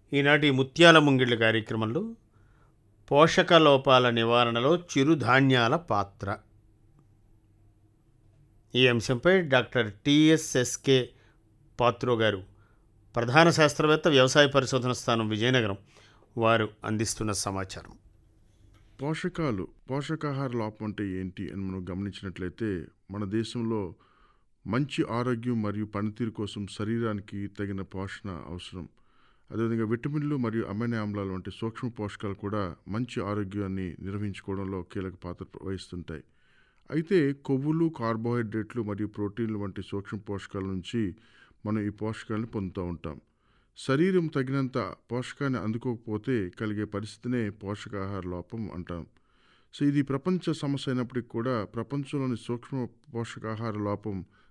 ఈనాటి ముత్యాల ముంగిళ్ళ కార్యక్రమంలో పోషక లోపాల నివారణలో చిరుధాన్యాల పాత్ర ఈ అంశంపై డాక్టర్ టిఎస్ఎస్కే పాత్రో గారు ప్రధాన శాస్త్రవేత్త వ్యవసాయ పరిశోధన స్థానం విజయనగరం వారు అందిస్తున్న సమాచారం పోషకాలు పోషకాహార లోపం అంటే ఏంటి అని మనం గమనించినట్లయితే మన దేశంలో మంచి ఆరోగ్యం మరియు పనితీరు కోసం శరీరానికి తగిన పోషణ అవసరం అదేవిధంగా విటమిన్లు మరియు అమైనో ఆమ్లాలు వంటి సూక్ష్మ పోషకాలు కూడా మంచి ఆరోగ్యాన్ని నిర్వహించుకోవడంలో కీలక పాత్ర వహిస్తుంటాయి అయితే కొవ్వులు కార్బోహైడ్రేట్లు మరియు ప్రోటీన్లు వంటి సూక్ష్మ పోషకాల నుంచి మనం ఈ పోషకాలను పొందుతూ ఉంటాం శరీరం తగినంత పోషకాన్ని అందుకోకపోతే కలిగే పరిస్థితినే పోషకాహార లోపం అంటాం సో ఇది ప్రపంచ సమస్య అయినప్పటికీ కూడా ప్రపంచంలోని సూక్ష్మ పోషకాహార లోపం